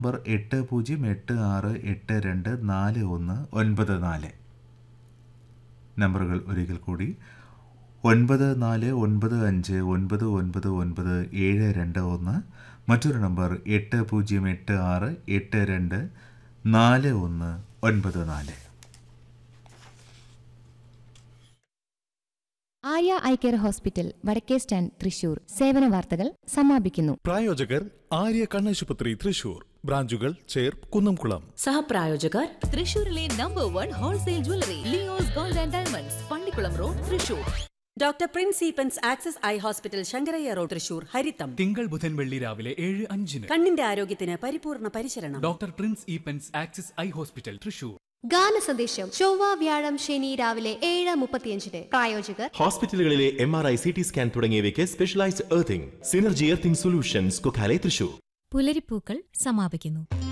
number എട്ട് പൂജ്യം എട്ട് ആറ് എട്ട് രണ്ട് നാല് ഒന്ന് ഒൻപത് നാല് നമ്പറുകൾ ഒരിക്കൽ കൂടി ഒൻപത് നാല് ഒൻപത് അഞ്ച് ഒൻപത് ഒൻപത് ഒൻപത് ഏഴ് രണ്ട് ഒന്ന് മറ്റൊരു നമ്പർ എട്ട് പൂജ്യം എട്ട് ആറ് എട്ട് രണ്ട് നാല് ഒന്ന് ഒൻപത് നാല് ആര്യ ഐ കെയർ ഹോസ്പിറ്റൽ വടക്കേ സ്റ്റാൻഡ് തൃശൂർ സേവന വാർത്തകൾ സമാപിക്കുന്നു പ്രായോജകർ ആര്യ കണ്ണാശുപത്രി തൃശൂർ ബ്രാഞ്ചുകൾ ചേർ കുന്നംകുളം സഹപ്രായോജകർ തൃശൂരിലെ number one wholesale jewellery Leo's gold and diamonds Pallikulam road Thrissur doctor Prince Eappen's access eye hospital Sankarayya road Thrissur ഹരിത്തം തിങ്കൾ ബുധൻ വെള്ളി രാവിലെ ഏഴ് അഞ്ചിന് കണ്ണിന്റെ ആരോഗ്യത്തിന് പരിപൂർണ പരിചരണം doctor Prince Eappen's Axis eye hospital Thrissur ഗാന സന്ദേശം ചൊവ്വ വ്യാഴം ശനി രാവിലെ ഏഴ് മുപ്പത്തിയഞ്ചിന് പ്രായോജകർ ഹോസ്പിറ്റലുകളിലെ M R I C T scan തുടങ്ങിയവയ്ക്ക് specialised earthing synergy earthing solutions Kokkale Thrissur പുലരിപ്പൂക്കൾ സമാപിക്കുന്നു